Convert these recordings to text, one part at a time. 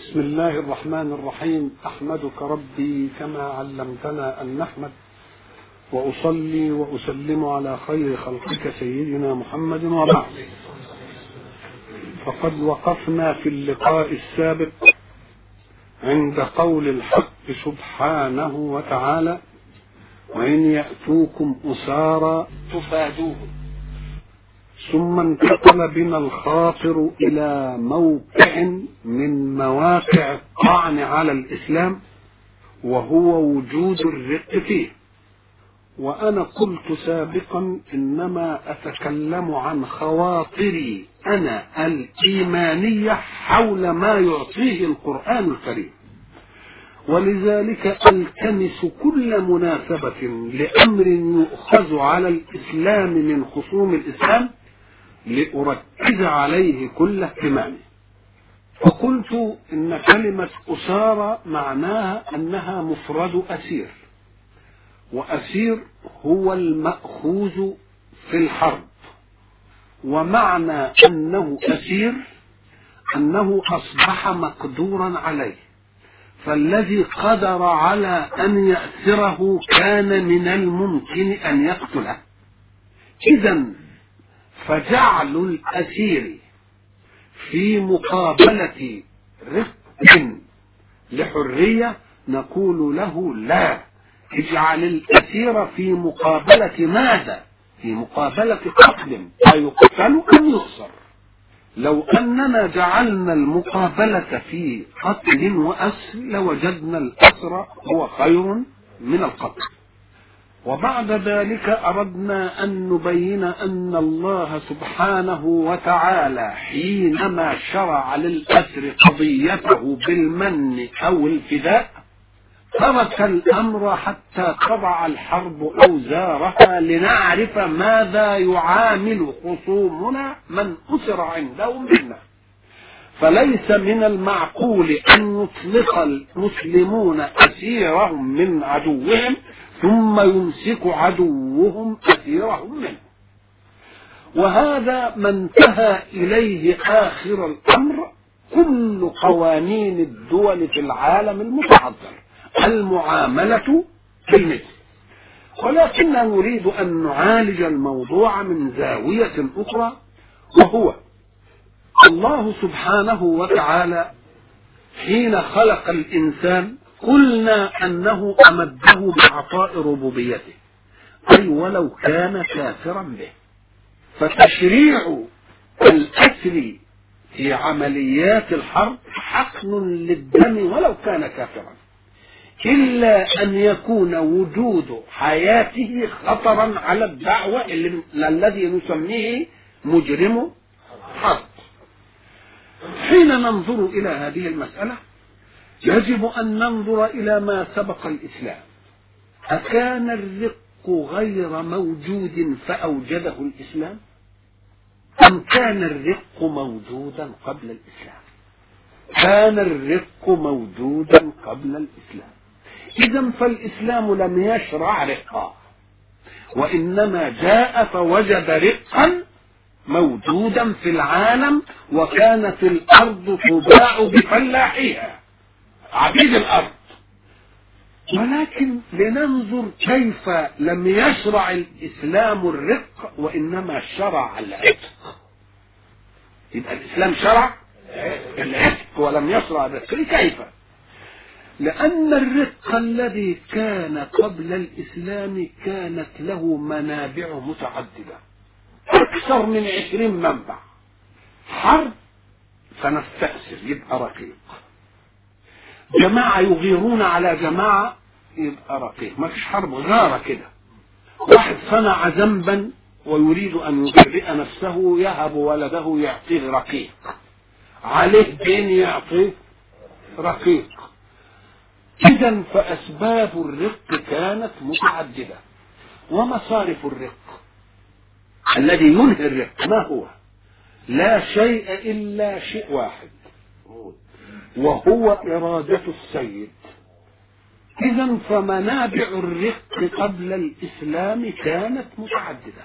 بسم الله الرحمن الرحيم احمدك ربي كما علمتنا ان نحمد واصلي واسلم على خير خلقك سيدنا محمد وبعد فقد وقفنا في اللقاء السابق عند قول الحق سبحانه وتعالى وان ياتوكم اسارى تفادوهم ثم انتقل بنا الخاطر الى موقع من مواقع الطعن على الاسلام وهو وجود الرق فيه وانا قلت سابقا انما اتكلم عن خواطري انا الايمانيه حول ما يعطيه القران الكريم ولذلك التمس كل مناسبه لامر يؤخذ على الاسلام من خصوم الاسلام لأركز عليه كل اهتمامي فقلت إن كلمة أسارة معناها أنها مفرد أسير وأسير هو المأخوذ في الحرب ومعنى أنه أسير أنه أصبح مقدورا عليه فالذي قدر على أن يأسره كان من الممكن أن يقتله إذا فجعل الأسير في مقابلة رفق لحرية نقول له لا اجعل الأسير في مقابلة ماذا؟ في مقابلة قتل أيقتل أم يخسر لو أننا جعلنا المقابلة في قتل وأسر لوجدنا الأسر هو خير من القتل وبعد ذلك أردنا أن نبين أن الله سبحانه وتعالى حينما شرع للأسر قضيته بالمن أو الفداء ترك الأمر حتى تضع الحرب أوزارها لنعرف ماذا يعامل خصومنا من أسر عندهم منا فليس من المعقول أن يطلق المسلمون أسيرهم من عدوهم ثم يمسك عدوهم أسيرهم منه وهذا ما انتهى إليه آخر الأمر كل قوانين الدول في العالم المتحضر المعاملة بالمثل ولكننا نريد أن نعالج الموضوع من زاوية أخرى وهو الله سبحانه وتعالى حين خلق الإنسان قلنا أنه أمده بعطاء ربوبيته أي ولو كان كافرا به فتشريع الأسر في عمليات الحرب حقن للدم ولو كان كافرا إلا أن يكون وجود حياته خطرا على الدعوة الذي نسميه مجرم حرب حين ننظر إلى هذه المسألة يجب أن ننظر إلى ما سبق الإسلام أكان الرق غير موجود فأوجده الإسلام أم كان الرق موجودا قبل الإسلام كان الرق موجودا قبل الإسلام إذا فالإسلام لم يشرع رقا وإنما جاء فوجد رقا موجودا في العالم وكانت الأرض تباع بفلاحيها عبيد الأرض ولكن لننظر كيف لم يشرع الإسلام الرق وإنما شرع العتق يبقى الإسلام شرع العتق ولم يشرع الرق كيف لأن الرق الذي كان قبل الإسلام كانت له منابع متعددة أكثر من عشرين منبع حرب فنستأسر يبقى رقيق جماعة يغيرون على جماعة يبقى رقيق ما فيش حرب غارة كده واحد صنع ذنبا ويريد أن يبرئ نفسه يهب ولده يعطيه رقيق عليه دين يعطيه رقيق إذا فأسباب الرق كانت متعددة ومصارف الرق الذي ينهي الرق ما هو لا شيء إلا شيء واحد وهو إرادة السيد إذا فمنابع الرق قبل الإسلام كانت متعددة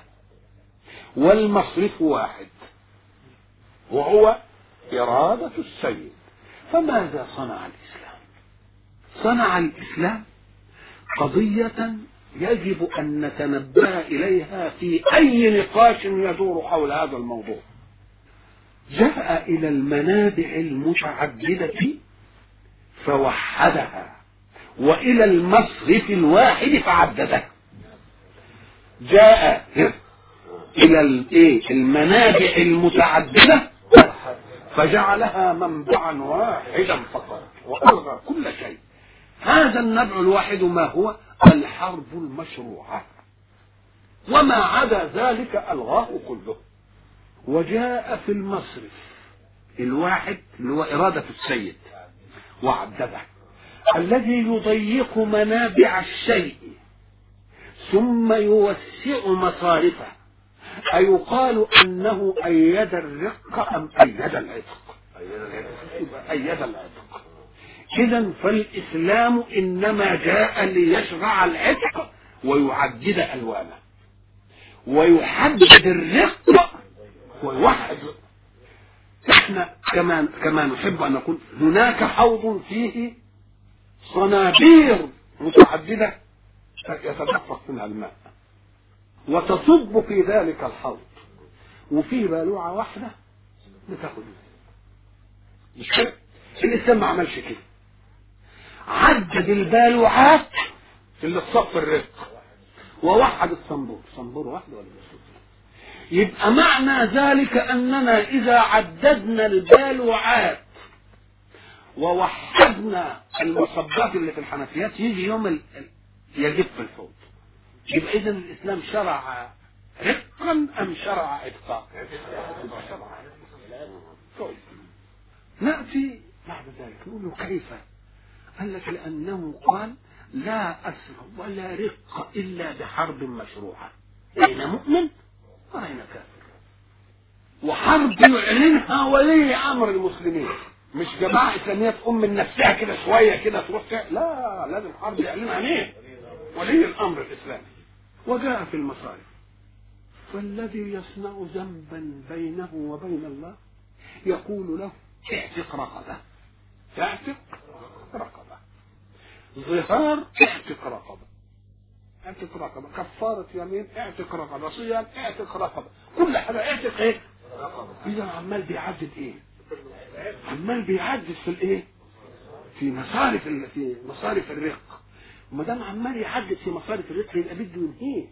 والمصرف واحد وهو إرادة السيد فماذا صنع الإسلام صنع الإسلام قضية يجب أن نتنبه إليها في أي نقاش يدور حول هذا الموضوع جاء إلى المنابع المتعددة فوحدها وإلى المصرف الواحد فعدده جاء إلى الإيه المنابع المتعددة فجعلها منبعا واحدا فقط وألغى كل شيء هذا النبع الواحد ما هو الحرب المشروعة وما عدا ذلك ألغاه كله وجاء في المصرف الواحد اللي هو إرادة السيد وعدده الذي يضيق منابع الشيء ثم يوسع مصارفه أيقال أنه أيد الرق أم أيد العتق أيد العتق إذا فالإسلام إنما جاء ليشرع العتق ويعدد ألوانه ويحدد الرق ويوحد احنا كما كما نحب ان نقول هناك حوض فيه صنابير متعدده يتدفق منها الماء وتصب في ذلك الحوض وفيه بالوعه واحده بتاخد مش كده الاسلام ما عملش كده عدد البالوعات اللي تصف الرزق ووحد الصنبور صنبور واحد ولا مش يبقى معنى ذلك اننا اذا عددنا البالوعات ووحدنا المصبات اللي في الحنفيات يجي يوم ال... يجف الحوض يبقى اذا الاسلام شرع رقا ام شرع عتقا شرع طيب ناتي بعد ذلك نقول له كيف قال لك لانه قال لا اسر ولا رق الا بحرب مشروعه بين مؤمن وبين كافر وحرب يعلنها ولي امر المسلمين مش جماعه اسلاميه تقوم من نفسها كده شويه كده تروح لا لازم حرب يعلنها مين؟ ولي الامر الاسلامي وجاء في المصارف فالذي يصنع ذنبا بينه وبين الله يقول له اعتق رقبه اعتق رقبه ظهار اعتق رقبه اعتق رقبه كفاره يمين اعتق رقبه صيام اعتق رقبه كل حاجه اعتق ايه اذا عمال بيعدد ايه عمال بيعدد في الايه في مصارف في مصارف الرق وما دام عمال يحدد في مصارف الرزق يبقى بده ينهيه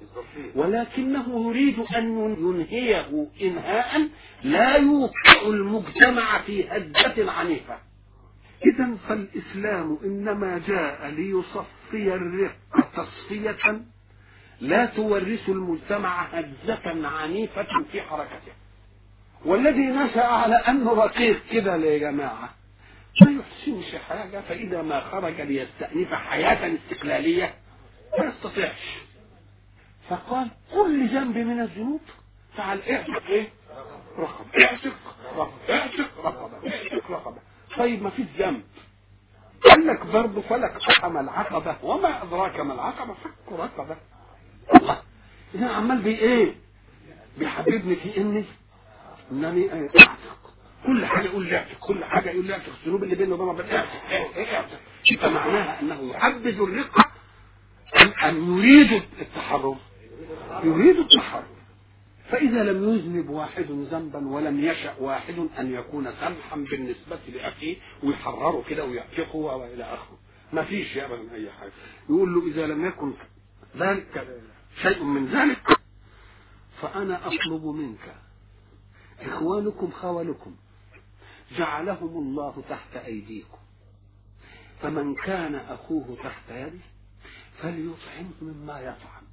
ولكنه يريد ان ينهيه انهاء لا يوقع المجتمع في هزه عنيفه اذا فالاسلام انما جاء ليصفي الرق تصفيه لا تورث المجتمع هزه عنيفه في حركته والذي نشا على انه رقيق كده يا جماعه ما يحسنش حاجة فإذا ما خرج ليستأنف حياة استقلالية ما يستطيعش فقال كل ذنب من الذنوب فعل اعتق ايه؟ رقبة اعتق رقبة اعتق رقبة اعتق رقبة طيب ما فيش ذنب قال لك برضه فلك حكم العقبة وما أدراك ما العقبة فك رقبة الله إذا عمال بي إيه؟ بيحببني في إني إنني أعتق كل حاجه يقول لي اعتق كل حاجه يقول لي اعتق الذنوب اللي بينه وبين ربنا اعتق اعتق يبقى معناها انه يحبذ الرقه ام ان يريد التحرر يريد التحرر فإذا لم يذنب واحد ذنبا ولم يشأ واحد أن يكون سمحا بالنسبة لأخيه ويحرره كده ويعتقه وإلى آخره ما فيش أبدا أي حاجة يقول له إذا لم يكن ذلك شيء من ذلك فأنا أطلب منك إخوانكم خولكم جعلهم الله تحت أيديكم فمن كان أخوه تحت يده فليطعمه مما يطعم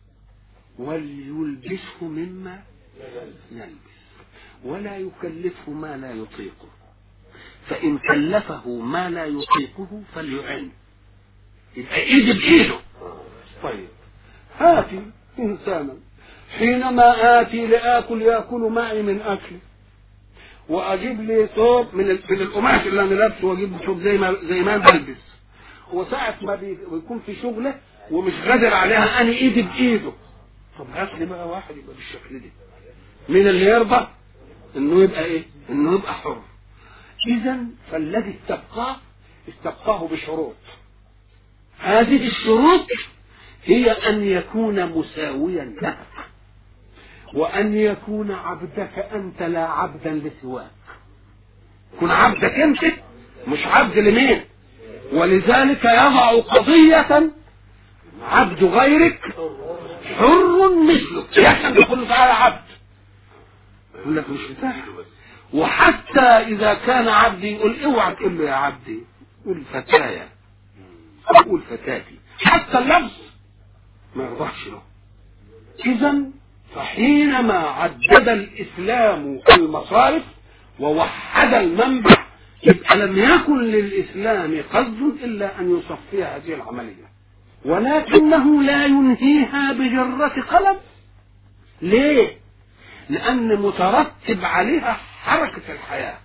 وليلبسه مما يلبس ولا يكلفه ما لا يطيقه فإن كلفه ما لا يطيقه فليعن يبقى إيد بإيده طيب هاتي إنسانا حينما آتي لآكل يأكل معي من أكلي واجيب لي ثوب من من القماش اللي انا لابسه واجيب له ثوب زي ما زي ما انا بلبس وساعة ما بيكون في شغله ومش قادر عليها انا ايدي بايده طب هات لي بقى واحد يبقى بالشكل ده مين اللي يرضى انه يبقى ايه؟ انه يبقى حر إذا فالذي استبقاه استبقاه بشروط هذه الشروط هي أن يكون مساويا لك وأن يكون عبدك أنت لا عبدا لسواك كن عبدك أنت مش عبد لمين ولذلك يضع قضية عبد غيرك حر مثلك يحسن تقول تعالى عبد يقول لك مش بتاعك وحتى إذا كان عبدي يقول اوعى تقول له يا عبدي قول فتايا قول فتاتي حتى اللفظ ما يرضحش له إذا فحينما عدد الإسلام المصارف ووحد المنبع يبقى لم يكن للإسلام قصد إلا أن يصفي هذه العملية ولكنه لا ينهيها بجرة قلم ليه؟ لأن مترتب عليها حركة الحياة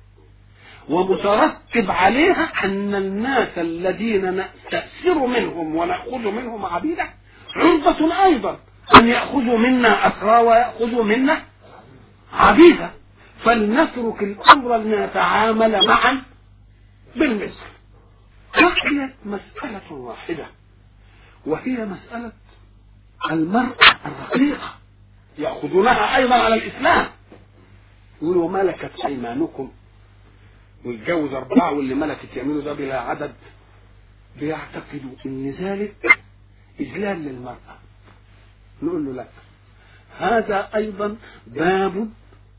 ومترتب عليها أن الناس الذين نستأثر منهم ونأخذ منهم عبيدا عرضة أيضا أن يأخذوا منا أسرى ويأخذوا منا عبيدا فلنترك الأمر لنتعامل معا بالمثل بقيت مسألة واحدة وهي مسألة المرأة الرقيقة يأخذونها أيضا على الإسلام يقولوا ملكت أيمانكم ويتجوز أربعة واللي ملكت يعملوا ده بلا عدد بيعتقدوا إن ذلك إذلال للمرأة نقول له لا هذا أيضا باب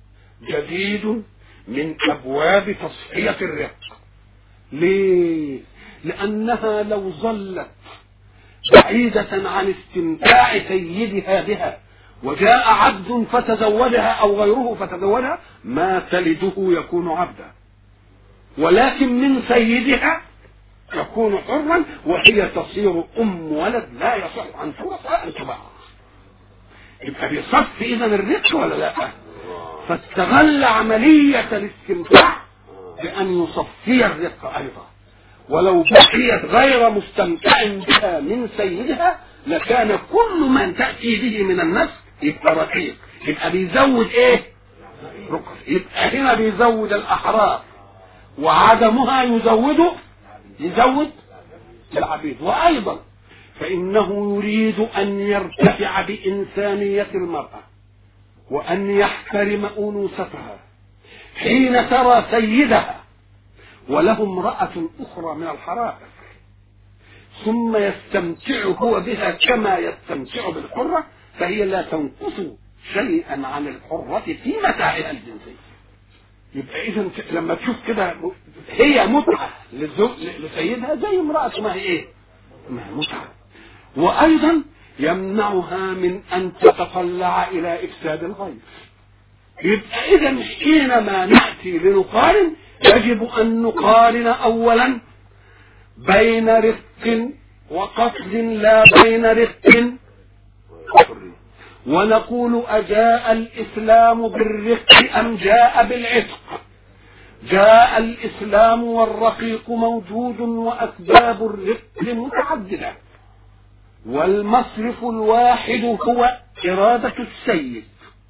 جديد من أبواب تصفية الرق ليه؟ لأنها لو ظلت بعيدة عن استمتاع سيدها بها وجاء عبد فتزوجها أو غيره فتزوجها ما تلده يكون عبدا ولكن من سيدها يكون حرا وهي تصير أم ولد لا يصح أن تورث ولا أن تباع يبقى بيصف إذا الرق ولا لا؟ فاستغل عملية الاستمتاع بأن يصفي الرق أيضا ولو بقيت غير مستمتع بها من سيدها لكان كل من تأتي به من النفس يبقى رقيق يبقى بيزود ايه رقص يبقى هنا بيزود الأحرار وعدمها يزوده يزود العبيد وأيضا فإنه يريد أن يرتفع بإنسانية المرأة وأن يحترم أنوثتها حين ترى سيدها وله امرأة أخرى من الحرائر ثم يستمتع هو بها كما يستمتع بالحرة فهي لا تنقص شيئا عن الحرة في متاعها الجنسية يبقى إذا لما تشوف كده هي متعة لسيدها زي امرأة ما هي إيه؟ ما هي متعة وأيضا يمنعها من أن تتطلع إلى إفساد الغير يبقى إذا حينما نأتي لنقارن يجب أن نقارن أولا بين رق وقتل لا بين رق ونقول أجاء الإسلام بالرق أم جاء بالعتق جاء الإسلام والرقيق موجود وأسباب الرق متعددة والمصرف الواحد هو إرادة السيد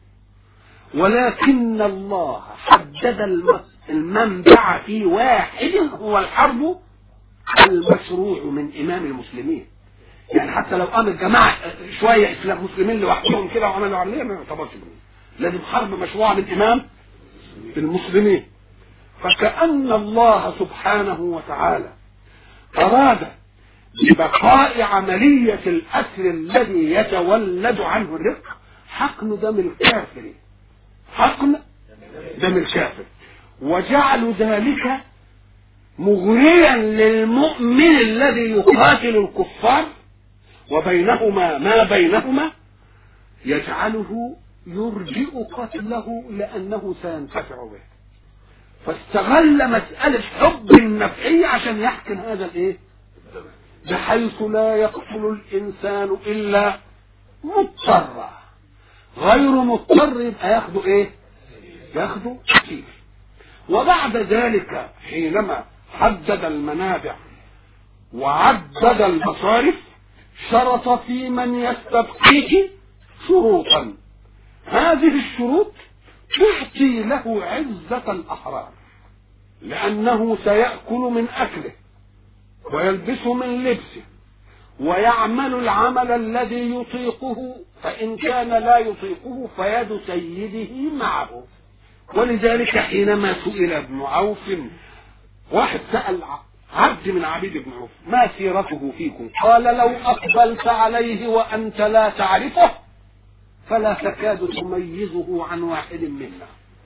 ولكن الله حدد المنبع في واحد هو الحرب المشروع من إمام المسلمين يعني حتى لو قامت جماعة شوية إسلام مسلمين لوحدهم كده وعملوا عملية ما يعتبرش لازم حرب مشروعة من إمام المسلمين فكأن الله سبحانه وتعالى أراد ببقاء عملية الأسر الذي يتولد عنه الرق حقن دم الكافر حقن دم الكافر وجعل ذلك مغريا للمؤمن الذي يقاتل الكفار وبينهما ما بينهما يجعله يرجئ قتله لأنه سينتفع به فاستغل مسألة حب النفعية عشان يحكم هذا الايه بحيث لا يقتل الإنسان إلا مضطرا غير مضطر يبقى ياخده ايه ياخده كتير وبعد ذلك حينما حدد المنابع وعدد المصارف شرط في من يستبقيه شروطا هذه الشروط تعطي له عزة الأحرار لأنه سيأكل من أكله ويلبس من لبسه ويعمل العمل الذي يطيقه فإن كان لا يطيقه فيد سيده معه ولذلك حينما سئل ابن عوف واحد سأل عبد من عبيد ابن عوف ما سيرته فيكم قال لو أقبلت عليه وأنت لا تعرفه فلا تكاد تميزه عن واحد منا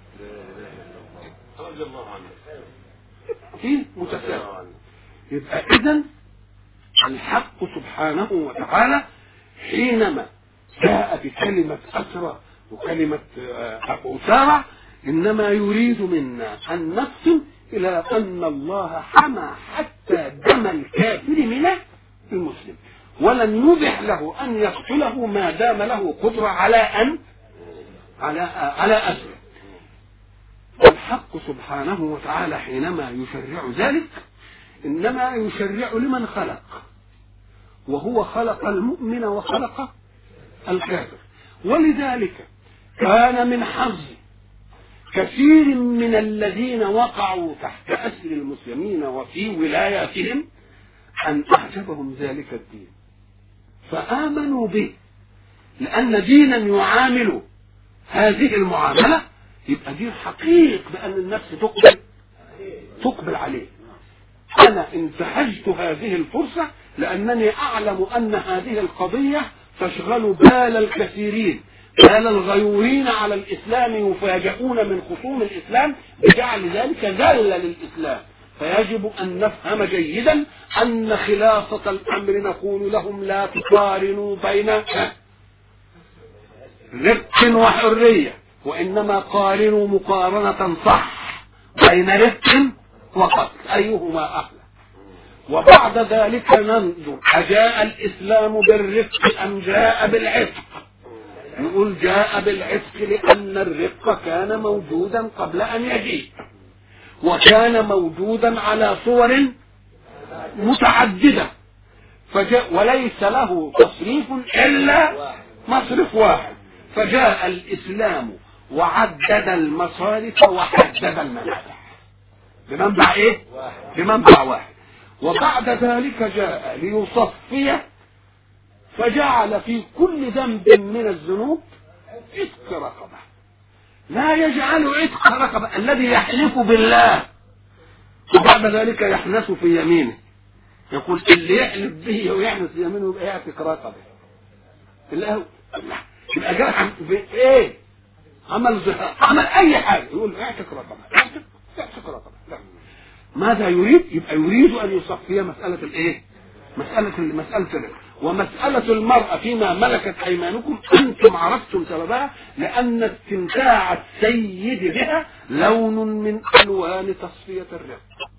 رضي الله عنه في متساوي يبقى إذا الحق سبحانه وتعالى حينما جاء بكلمة أسرى وكلمة أسارة إنما يريد منا أن نقسم إلى أن الله حمى حتى دم الكافر من المسلم ولن يبح له أن يقتله ما دام له قدرة على أن على على أسره الحق سبحانه وتعالى حينما يشرع ذلك إنما يشرع لمن خلق وهو خلق المؤمن وخلق الكافر ولذلك كان من حظ كثير من الذين وقعوا تحت أسر المسلمين وفي ولاياتهم أن أعجبهم ذلك الدين فآمنوا به لأن دينا يعامل هذه المعاملة يبقى دين حقيق بأن النفس تقبل تقبل عليه أنا انتهجت هذه الفرصة لأنني أعلم أن هذه القضية تشغل بال الكثيرين بال الغيورين على الإسلام يفاجئون من خصوم الإسلام بجعل ذلك ذلة للإسلام فيجب أن نفهم جيدا أن خلاصة الأمر نقول لهم لا تقارنوا بين رق وحرية وإنما قارنوا مقارنة صح بين رق وقتل أيهما أحلى وبعد ذلك ننظر أجاء الإسلام بالرفق أم جاء بالعتق نقول جاء بالعتق لأن الرفق كان موجودا قبل أن يجيء وكان موجودا على صور متعددة فجاء وليس له تصريف إلا مصرف واحد فجاء الإسلام وعدد المصارف وحدد المنافع بمنبع ايه بمنبع واحد وبعد ذلك جاء ليصفي فجعل في كل ذنب من الذنوب عتق رقبه لا يجعل عتق رقبه الذي يحلف بالله وبعد ذلك يحنس في يمينه يقول اللي يحلف به ويحنس في يمينه يبقى يعتق رقبه الله يبقى جرح في ايه عمل زهاء عمل اي حاجه يقول اعتق رقبه اعتق اعتق رقبه لا ماذا يريد يبقى يريد ان يصفي مساله الايه مساله مساله الرق ومسألة المرأة فيما ملكت أيمانكم أنتم عرفتم سببها لأن استمتاع السيد بها لون من ألوان تصفية الرق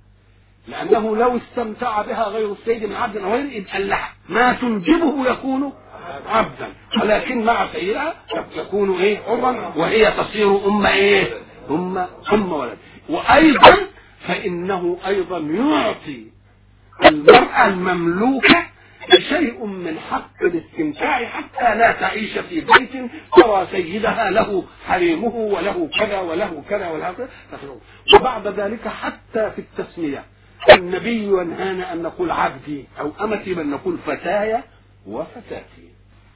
لأنه لو استمتع بها غير السيد من عبد أو غيره يبقى اللحم ما تنجبه يكون عبدا ولكن مع سيدها يكون ايه حرا وهي تصير ام ايه ام ام ولد وايضا فانه ايضا يعطي المراه المملوكه شيء من حق الاستمتاع حتى لا تعيش في بيت ترى سيدها له حريمه وله كذا وله كذا وله كذا وبعد ذلك حتى في التسميه النبي ينهانا ان نقول عبدي او امتي بل نقول فتاي وفتاتي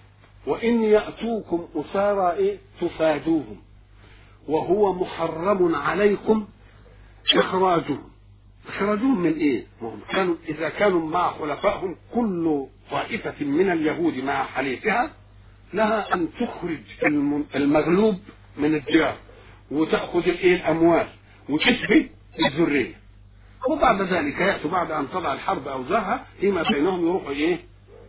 وإن يأتوكم أسارى إيه تفادوهم وهو محرم عليكم إخراجهم إخراجهم من إيه؟ وهم كانوا إذا كانوا مع خلفائهم كل طائفة من اليهود مع حليفها لها أن تخرج المغلوب من الديار وتأخذ الإيه الأموال وتشبه الذرية وبعد ذلك يأتوا بعد أن تضع الحرب أوزارها فيما بينهم يروحوا إيه؟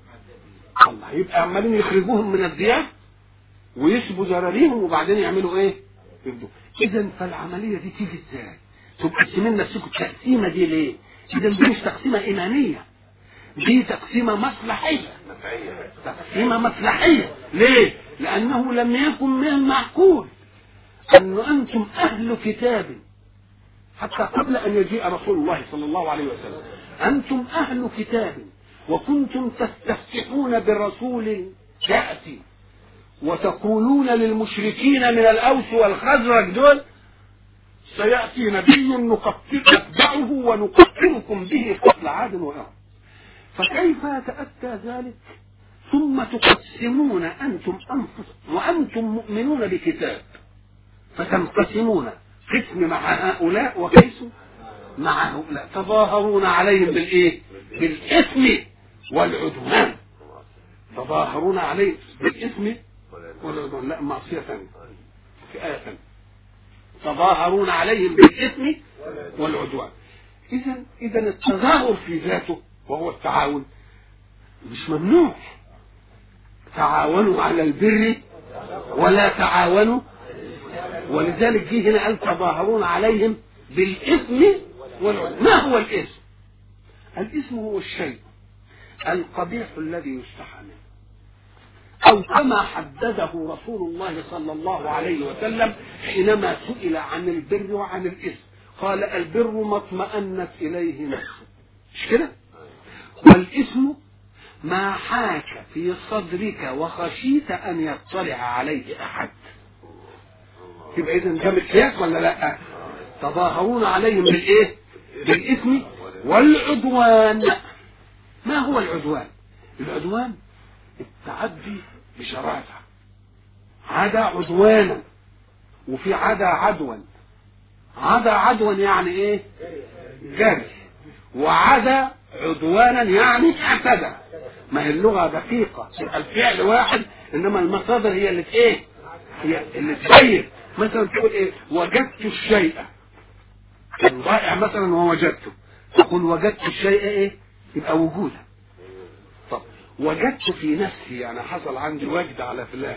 الله يبقى عمالين يخرجوهم من الديار ويسبوا ذراريهم وبعدين يعملوا ايه؟ يبدوا اذا فالعمليه دي تيجي ازاي؟ تقسمين نفسكم التقسيمه دي ليه؟ اذا دي مش تقسيمه ايمانيه دي تقسيمه مصلحيه تقسيمه مصلحيه ليه؟ لانه لم يكن من المعقول ان انتم اهل كتاب حتى قبل ان يجيء رسول الله صلى الله عليه وسلم انتم اهل كتاب وكنتم تستفتحون برسول يأتي وتقولون للمشركين من الأوس والخزرج دول سيأتي نبي نقتل نتبعه ونقتلكم به قتل عاد وإرم فكيف يتأتى ذلك ثم تقسمون أنتم أنفسكم وأنتم مؤمنون بكتاب فتنقسمون قسم مع هؤلاء وقسم مع هؤلاء تظاهرون عليهم بالإيه؟ بالإثم والعدوان تظاهرون عليهم بالإثم والعدوان لا معصية ثانية في آية ثانية تظاهرون عليهم بالإثم والعدوان إذا إذا التظاهر في ذاته وهو التعاون مش ممنوع تعاونوا على البر ولا تعاونوا ولذلك جه هنا قال تظاهرون عليهم بالإثم والعدوان ما هو الإثم؟ الإثم هو الشيء القبيح الذي يستحى منه أو كما حدده رسول الله صلى الله عليه وسلم حينما سئل عن البر وعن الإثم قال البر ما اطمأنت إليه نفسه مش كده؟ والإثم ما حاك في صدرك وخشيت أن يطلع عليه أحد يبقى إذا ده مقياس ولا لا؟ تظاهرون عليهم بالإيه؟ بالإثم والعدوان ما هو العدوان؟ العدوان التعدي بشراسة عدا عدوانا وفي عدا عدوا عدا عدوا يعني ايه جري وعدا عدوانا يعني اعتدى ما هي اللغة دقيقة الفعل واحد انما المصادر هي اللي ايه هي اللي تبين مثلا تقول ايه وجدت الشيء كان ضائع مثلا ووجدته تقول وجدت الشيء ايه يبقى وجودا طب وجدت في نفسي يعني حصل عندي وجد على فلان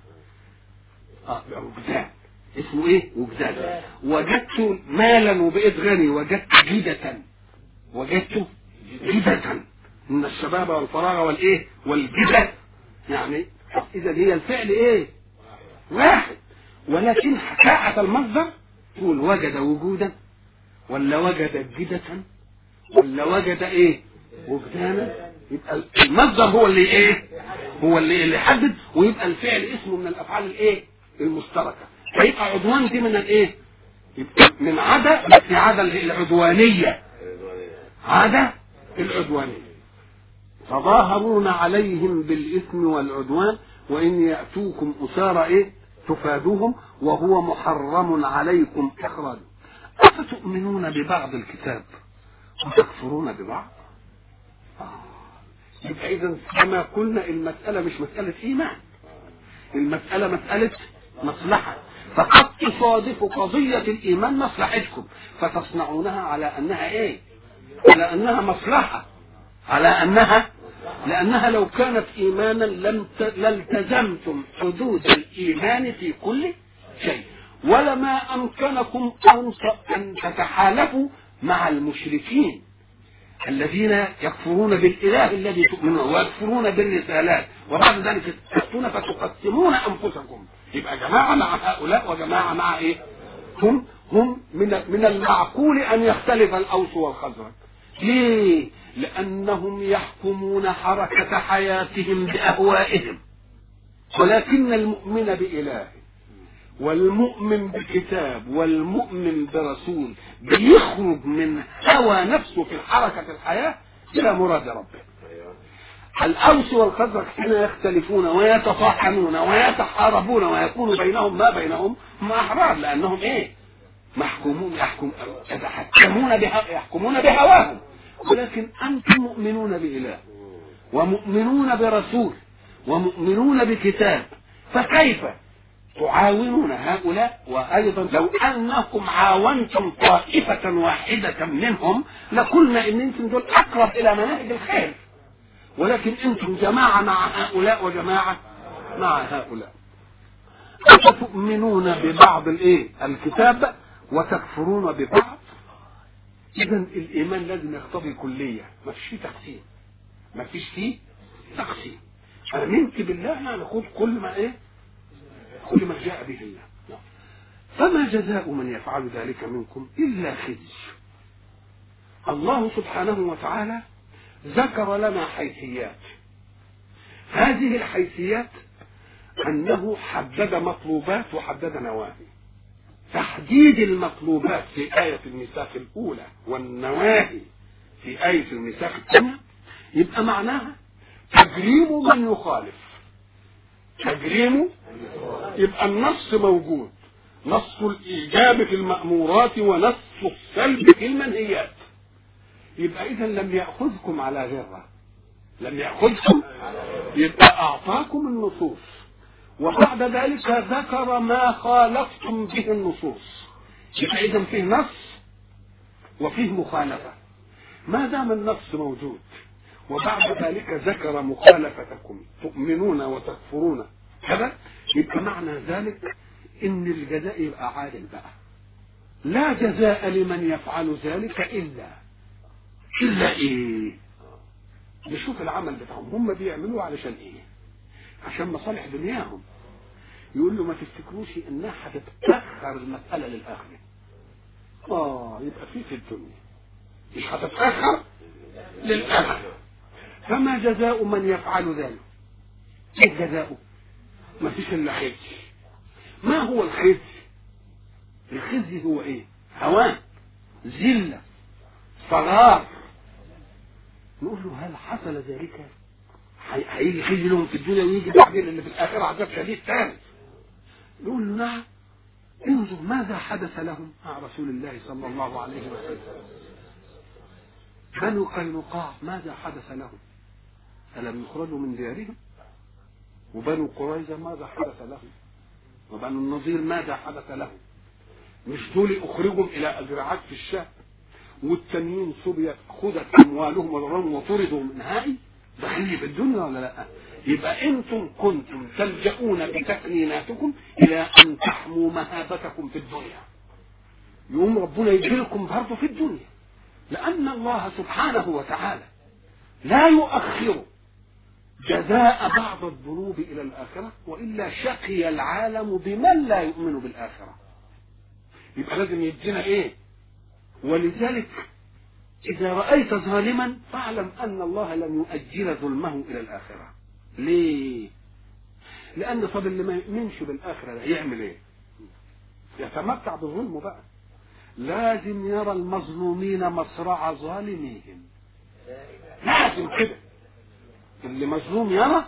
اه وجدان اسمه ايه وجدان وجدت مالا وبقيت غني وجدت جدة وجدت جدة من الشباب والفراغ والايه والجدة يعني اذا هي الفعل ايه واحد ولكن حكاءة المصدر تقول وجد وجودا ولا وجد جدة ولا وجد ايه وجدانا يبقى المصدر هو اللي ايه هو اللي اللي يحدد ويبقى الفعل اسمه من الافعال الايه المشتركه فيبقى عدوان دي من الايه يبقى من عدا بس عدا العدوانيه عدا العدوانيه تظاهرون عليهم بالاثم والعدوان وان ياتوكم اسارى ايه تفادوهم وهو محرم عليكم اخراجهم افتؤمنون ببعض الكتاب وتكفرون ببعض يبقى اذا كما قلنا المساله مش مساله ايمان المساله مساله مصلحه فقد تصادف قضيه الايمان مصلحتكم فتصنعونها على انها ايه على انها مصلحه على انها لانها لو كانت ايمانا لم لالتزمتم حدود الايمان في كل شيء ولما امكنكم ان تتحالفوا مع المشركين الذين يكفرون بالإله الذي تؤمنون ويكفرون بالرسالات وبعد ذلك تأتون فتقسمون أنفسكم يبقى جماعة مع هؤلاء وجماعة مع إيه؟ هم هم من من المعقول أن يختلف الأوس والخزرج ليه؟ لأنهم يحكمون حركة حياتهم بأهوائهم ولكن المؤمن بإله والمؤمن بكتاب والمؤمن برسول بيخرج من هوى نفسه في حركة الحياة إلى مراد ربه الأوس والخزرج حين يختلفون ويتصاحنون ويتحاربون ويكون بينهم ما بينهم هم أحرار لأنهم إيه محكومون يحكم يتحكمون يحكمون بهواهم ولكن أنتم مؤمنون بإله ومؤمنون برسول ومؤمنون بكتاب فكيف تعاونون هؤلاء وايضا لو انكم عاونتم طائفه واحده منهم لقلنا ان انتم دول اقرب الى مناهج الخير ولكن انتم جماعه مع هؤلاء وجماعه مع هؤلاء أفتؤمنون ببعض الايه الكتاب وتكفرون ببعض اذا الايمان لازم يقتضي كليه ما فيش فيه تقسيم ما فيش فيه تقسيم امنت بالله يعني خذ كل ما ايه كل ما جاء به الله فما جزاء من يفعل ذلك منكم إلا خزي الله سبحانه وتعالى ذكر لنا حيثيات هذه الحيثيات أنه حدد مطلوبات وحدد نواهي تحديد المطلوبات في آية الميثاق الأولى والنواهي في آية الميثاق الثانية يبقى معناها تجريم من يخالف تجريم يبقى النص موجود نص الإيجاب في المأمورات ونص السلب في المنهيات يبقى إذا لم يأخذكم على غرة لم يأخذكم يبقى أعطاكم النصوص وبعد ذلك ذكر ما خالفتم به النصوص يبقى إذا فيه نص وفيه مخالفة ما دام النص موجود وبعد ذلك ذكر مخالفتكم تؤمنون وتكفرون كذا يبقى معنى ذلك ان الجزاء يبقى عادل بقى لا جزاء لمن يفعل ذلك الا الا ايه نشوف العمل بتاعهم هم بيعملوه علشان ايه عشان مصالح دنياهم يقول له ما تفتكروش انها هتتاخر المساله للاخره اه يبقى في في الدنيا مش هتتاخر للاخره فما جزاء من يفعل ذلك ايه جزاؤه ما فيش الا خزي ما هو الخزي الخزي هو ايه هوان ذله صغار نقول له هل حصل ذلك هيجي خزي لهم في الدنيا ويجي بعدين اللي في الاخره عذاب شديد ثاني نقول له نعم انظر ماذا حدث لهم مع رسول الله صلى الله عليه وسلم بنو قينقاع ماذا حدث لهم ألم يخرجوا من ديارهم وبنو قريظة ماذا حدث لهم وبنو النضير ماذا حدث لهم مش دول أخرجوا إلى أجرعات في الشام والتانيين سبيت خذت أموالهم وضرهم وطردوا من هائي داخلين في الدنيا ولا لا يبقى انتم كنتم تلجؤون بتكنيناتكم الى ان تحموا مهابتكم في الدنيا يقوم ربنا يجريكم برضه في الدنيا لان الله سبحانه وتعالى لا يؤخر جزاء بعض الذنوب الى الاخره والا شقي العالم بمن لا يؤمن بالاخره يبقى لازم يدينا ايه ولذلك اذا رايت ظالما فاعلم ان الله لن يؤجل ظلمه الى الاخره ليه لان طب اللي ما يؤمنش بالاخره ده يعمل ايه يتمتع بظلمه بقى لازم يرى المظلومين مصرع ظالميهم لازم كده اللي مظلوم يرى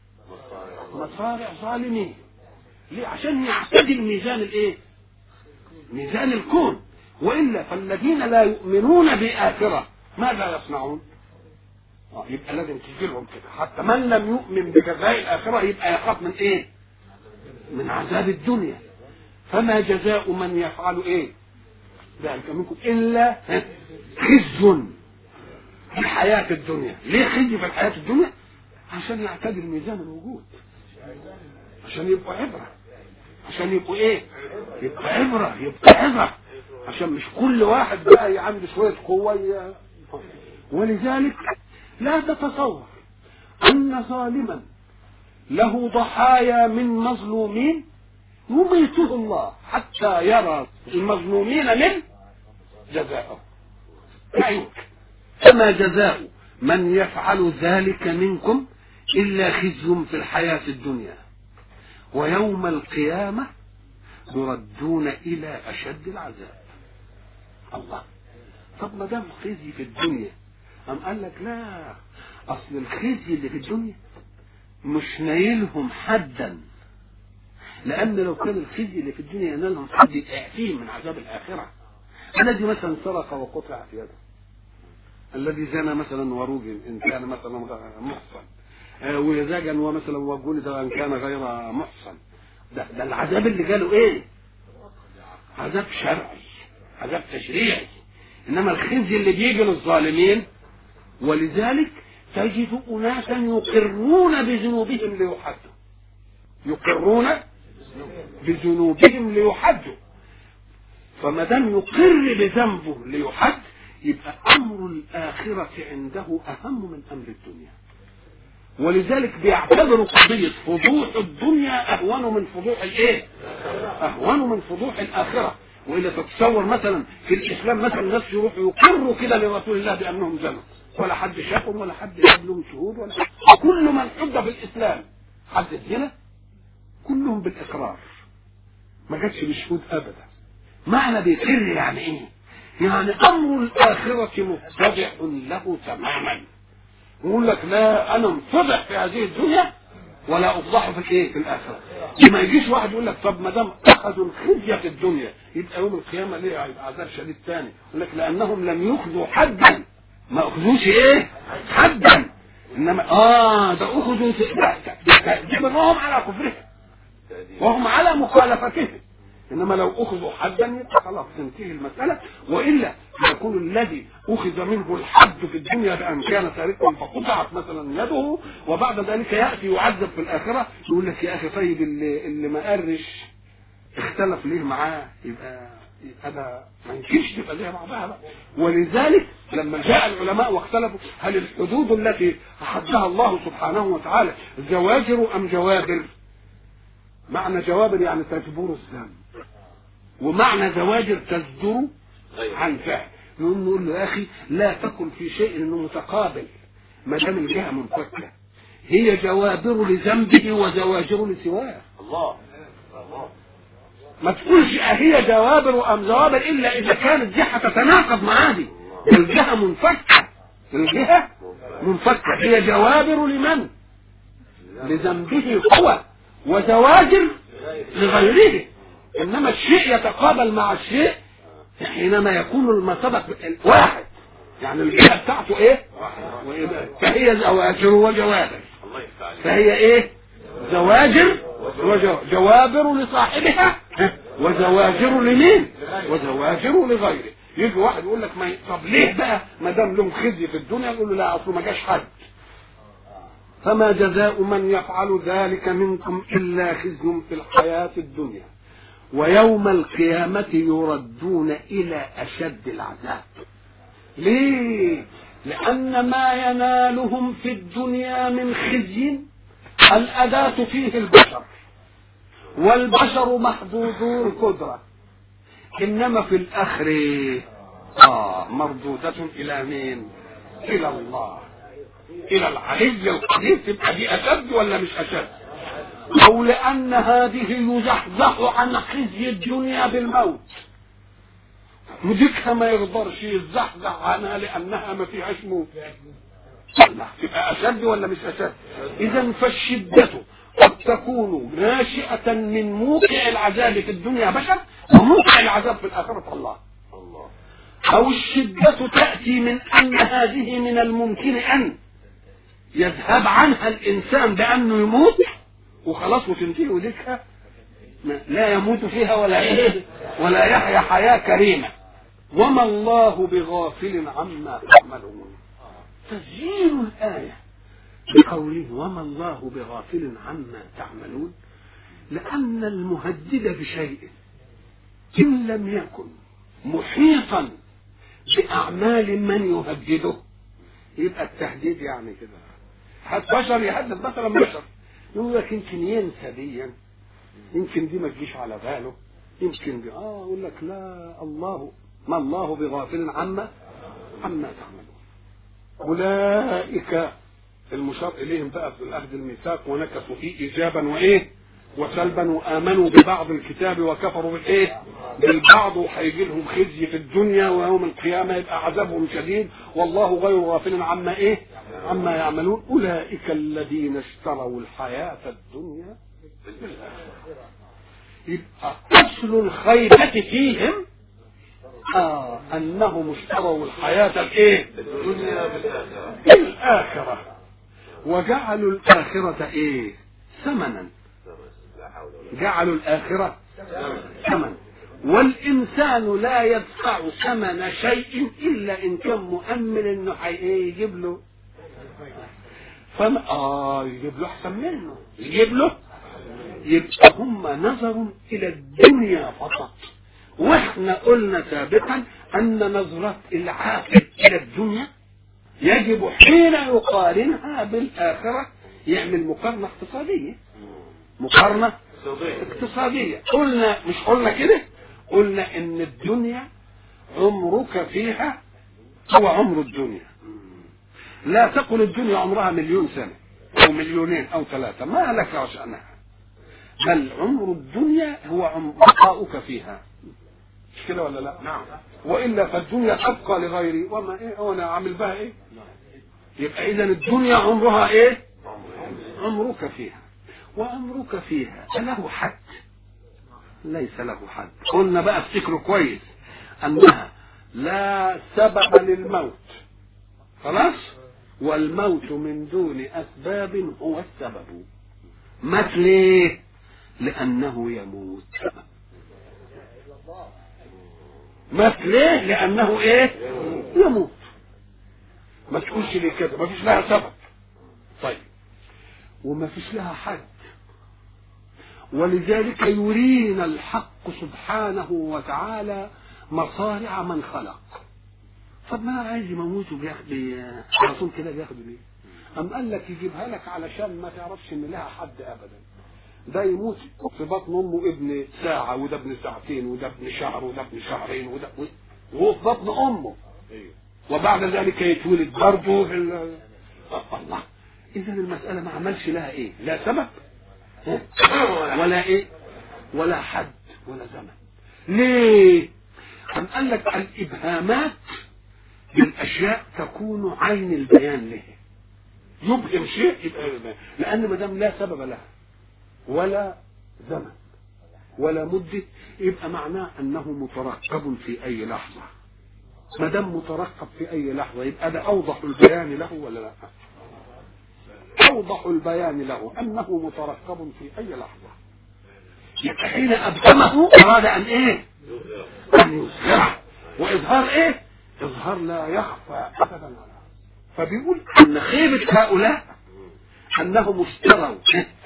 مصارع ظالمين ليه عشان يعتدل ميزان الايه ميزان الكون والا فالذين لا يؤمنون باخره ماذا يصنعون آه يبقى لازم تجي لهم كده حتى من لم يؤمن بجزاء الاخره يبقى يخاف من ايه من عذاب الدنيا فما جزاء من يفعل ايه ذلك منكم الا خزي في الحياة الدنيا ليه خزي في الحياة الدنيا عشان يعتدل ميزان الوجود عشان يبقوا عبرة عشان يبقوا ايه يبقى عبرة يبقى عبرة عشان مش كل واحد بقى عنده شوية قوة ولذلك لا تتصور أن ظالما له ضحايا من مظلومين يميته الله حتى يرى المظلومين من جزاءه لا يمكن فما جزاء من يفعل ذلك منكم إلا خزي في الحياة الدنيا ويوم القيامة يردون إلى أشد العذاب الله طب ما دام خزي في الدنيا أم قال لك لا أصل الخزي اللي في الدنيا مش نايلهم حدا لأن لو كان الخزي اللي في الدنيا ينالهم حد يعفيهم من عذاب الآخرة الذي مثلا سرق وقطع في يده الذي زنى مثلا ورجل ان كان مثلا محصن وزاجا ومثلا وجلد ان كان غير محصن ده, ده العذاب اللي جاله ايه عذاب شرعي عذاب تشريعي انما الخزي اللي بيجي للظالمين ولذلك تجد اناسا يقرون بذنوبهم ليحدوا يقرون بذنوبهم ليحدوا فما دام يقر بذنبه ليحد يبقى امر الاخره عنده اهم من امر الدنيا ولذلك بيعتبروا قضيه فضوح الدنيا اهون من فضوح الايه اهون من فضوح الاخره والا تتصور مثلا في الاسلام مثلا الناس يروحوا يقروا كده لرسول الله بانهم زنوا ولا حد شافهم ولا حد جاب لهم شهود ولا حد. كل من حد في الاسلام حد الزنا كلهم بالاقرار ما جاتش بشهود ابدا معنى بيقر يعني ايه يعني امر الاخره متضح له تماما يقول لك لا انا متضح في هذه الدنيا ولا افضح في الايه في الاخره ما يجيش واحد يقول لك طب ما دام اخذوا الخزيه في الدنيا يبقى يوم القيامه ليه هيبقى عذاب شديد ثاني يقول لك لانهم لم يخذوا حدا ما اخذوش ايه حدا انما اه ده اخذوا جبرهم على كفرهم وهم على مخالفتهم انما لو اخذوا حدا يبقى خلاص تنتهي المساله والا يكون الذي اخذ منه الحد في الدنيا بان كان سارقا فقطعت مثلا يده وبعد ذلك ياتي يعذب في الاخره يقول لك يا اخي طيب اللي, اللي ما قرش اختلف ليه معاه يبقى هذا ما يمكنش تبقى زي بعضها بقى ولذلك لما جاء العلماء واختلفوا هل الحدود التي احدها الله سبحانه وتعالى زواجر ام جوابر؟ معنى جوابر يعني تجبر الذنب ومعنى زواجر تصدر عن فعل نقول نقول له يا اخي لا تكن في شيء انه متقابل ما دام الجهه منفكه هي جوابر لذنبه وزواجر لسواه الله الله ما تقولش هي جوابر ام زوابر الا اذا كانت جهه تتناقض مع هذه الجهه منفكه الجهه منفكه هي جوابر لمن؟ لذنبه هو وزواجر لغيره انما الشيء يتقابل مع الشيء حينما يكون ما سبق واحد يعني الجهه بتاعته ايه؟ فهي زواجر وجوابر الله يفتح عليك فهي ايه؟ زواجر وجوابر لصاحبها ها؟ وزواجر لمين؟ وزواجر لغيره يجي واحد يقول لك ما ي- طب ليه بقى ما دام لهم خزي في الدنيا يقول له لا اصله ما جاش حد فما جزاء من يفعل ذلك منكم الا خزي في الحياه الدنيا ويوم القيامه يردون الى اشد العذاب ليه لان ما ينالهم في الدنيا من خزي الاداه فيه البشر والبشر محدودو القدره انما في الاخر اه مردوده الى مين الى الله الى العلي القدير تبقى دي اشد ولا مش اشد او لان هذه يزحزح عن خزي الدنيا بالموت وديكها ما يقدرش يزحزح عنها لانها ما فيهاش موت لا تبقى اشد ولا مش اشد اذا فالشده قد تكون ناشئه من موقع العذاب في الدنيا بشر وموقع العذاب في الاخره الله الله أو الشدة تأتي من أن هذه من الممكن أن يذهب عنها الإنسان بأنه يموت وخلاص وتنتهي وديكها ما- لا يموت فيها ولا إيه ولا يحيا حياة كريمة وما الله بغافل عما تعملون تسجيل الآية بقوله وما الله بغافل عما تعملون لأن المهدد بشيء إن لم يكن محيطا بأعمال من يهدده يبقى التهديد يعني كده حتى بشر يهدد مثلا بشر يقول لك يمكن ينسى ديا يمكن دي ما تجيش على باله يمكن دي اه يقول لك لا الله ما الله بغافل عما عما تعملون اولئك المشار اليهم بقى في الاخذ الميثاق ونكثوا فيه ايجابا وايه وسلبا وامنوا ببعض الكتاب وكفروا بالايه بالبعض وهيجي لهم خزي في الدنيا ويوم القيامه يبقى عذابهم شديد والله غير غافل عما ايه عما يعملون اولئك الذين اشتروا الحياه الدنيا بالاخره يبقى اصل الخيبه فيهم آه انهم اشتروا الحياه الايه الدنيا بالآخرة الآخرة وجعلوا الآخرة إيه؟ ثمنا لا حول ولا جعلوا الآخرة ثمن والإنسان لا يدفع ثمن شيء إلا إن كان مؤمن إنه حي إيه يجيب له فما آه يجيب له أحسن منه يجيب له يبقى هم نظروا إلى الدنيا فقط واحنا قلنا سابقا أن نظرة العاقل إلى الدنيا يجب حين يقارنها بالآخرة يعمل مقارنة اقتصادية مقارنة صديق اقتصادية قلنا مش قلنا كده قلنا ان الدنيا عمرك فيها هو عمر الدنيا لا تقل الدنيا عمرها مليون سنة او مليونين او ثلاثة ما لك وشأنها بل عمر الدنيا هو عم- بقاؤك فيها مش كده ولا لا نعم والا فالدنيا تبقى لغيري وما ايه وانا اعمل بها ايه يبقى اذا الدنيا عمرها ايه عمرك فيها وعمرك فيها له حد ليس له حد قلنا بقى افتكروا كويس انها لا سبب للموت خلاص والموت من دون اسباب هو السبب مات ليه لانه يموت مات ليه لانه ايه يموت ما تقولش ليه كده ما فيش لها سبب طيب وما فيش لها حد ولذلك يرينا الحق سبحانه وتعالى مصارع من خلق طب ما عايز يموته بياخد على طول كده بياخده ليه؟ أم قال لك يجيبها لك علشان ما تعرفش إن لها حد أبدا ده يموت في بطن أمه ابن ساعة وده ابن ساعتين وده ابن شهر وده ابن شهرين وده وهو في بطن أمه وبعد ذلك يتولد برضه في ال... الله إذا المسألة ما عملش لها إيه؟ لا سبب ولا إيه؟ ولا حد ولا زمن ليه؟ أم قال لك الإبهامات للأشياء تكون عين البيان له يبهم شيء يبقى البيان لأن ما دام لا سبب لها ولا زمن ولا مدة يبقى معناه أنه مترقب في أي لحظة ما دام مترقب في أي لحظة يبقى ده أوضح البيان له ولا لا؟ أوضح البيان له أنه مترقب في أي لحظة يبقى حين أبهمه أراد أن إيه؟ أن يظهره وإظهار إيه؟ إظهار لا يخفى أبدا على فبيقول أن خيبة هؤلاء أنهم اشتروا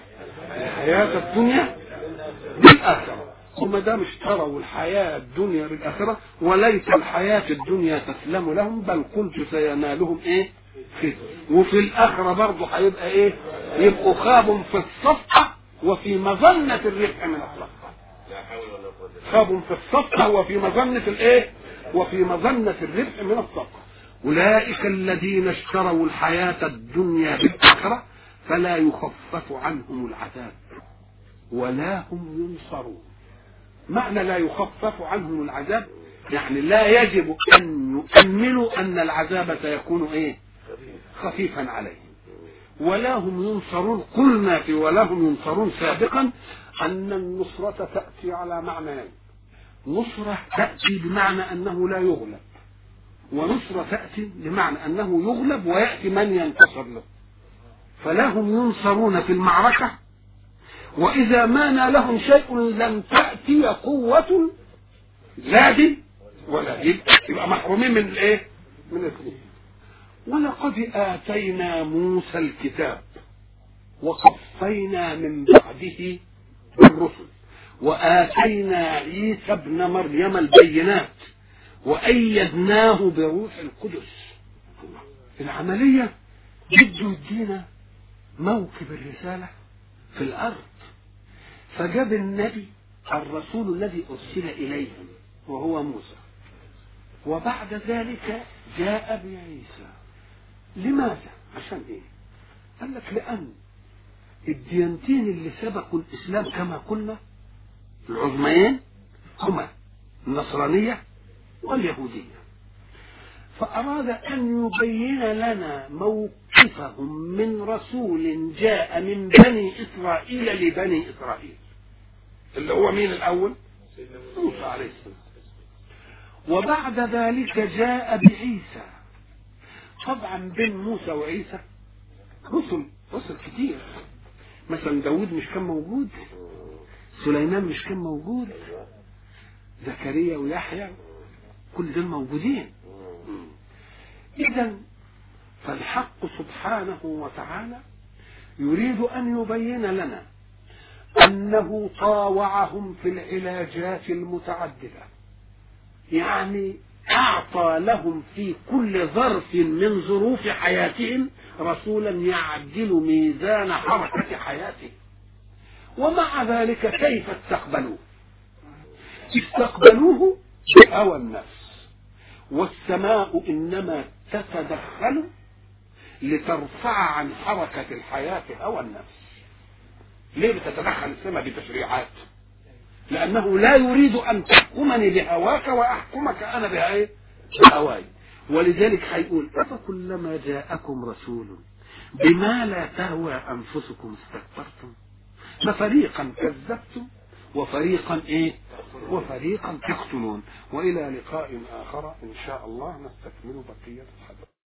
الحياة الدنيا بالآخرة وما دام اشتروا الحياة الدنيا بالآخرة وليس الحياة الدنيا تسلم لهم بل قلت سينالهم إيه؟ خير وفي الآخرة برضه هيبقى إيه؟ يبقوا خاب في الصفقة وفي مظنة الربح من الصفقة لا حول ولا قوة إلا خاب في الصفقة وفي مظنة الإيه؟ وفي مظنة الربح من الصفقة أولئك الذين اشتروا الحياة الدنيا بالآخرة فلا يخفف عنهم العذاب ولا هم ينصرون معنى لا يخفف عنهم العذاب يعني لا يجب أن يؤمنوا أن العذاب سيكون إيه خفيفا عليهم ولا هم ينصرون قلنا في ولا هم ينصرون سابقا أن النصرة تأتي على معنيين نصرة تأتي بمعنى أنه لا يغلب ونصرة تأتي بمعنى أنه يغلب ويأتي من ينتصر له فلا هم ينصرون في المعركة وإذا ما نالهم شيء لم تأتي قوة لا دي ولا دي يبقى محرومين من الايه؟ من الاثنين ولقد آتينا موسى الكتاب وقفينا من بعده بالرسل وآتينا عيسى ابن مريم البينات وأيدناه بروح القدس العملية بده يدينا موكب الرسالة في الأرض فجاب النبي الرسول الذي أرسل إليهم وهو موسى وبعد ذلك جاء بعيسى لماذا؟ عشان إيه؟ قال لك لأن الديانتين اللي سبقوا الإسلام كما قلنا العظميين هما النصرانية واليهودية فأراد أن يبين لنا موقفهم من رسول جاء من بني إسرائيل لبني إسرائيل اللي هو مين الأول؟ موسى عليه السلام وبعد ذلك جاء بعيسى طبعا بين موسى وعيسى رسل رسل كتير مثلا داود مش كان موجود سليمان مش كان موجود زكريا ويحيى كل دول موجودين إذا فالحق سبحانه وتعالى يريد أن يبين لنا أنه طاوعهم في العلاجات المتعددة يعني أعطى لهم في كل ظرف من ظروف حياتهم رسولا يعدل ميزان حركة حياته ومع ذلك كيف استقبلوه استقبلوه بهوى النفس والسماء إنما تتدخل لترفع عن حركة الحياة هوى النفس ليه بتتدخل السماء بتشريعات لأنه لا يريد أن تحكمني بهواك وأحكمك أنا بإيه؟ بهواي ولذلك هيقول أفكلما جاءكم رسول بما لا تهوى أنفسكم استكبرتم ففريقا كذبتم وفريقا إيه وفريقا تقتلون وإلى لقاء آخر إن شاء الله نستكمل بقية الحديث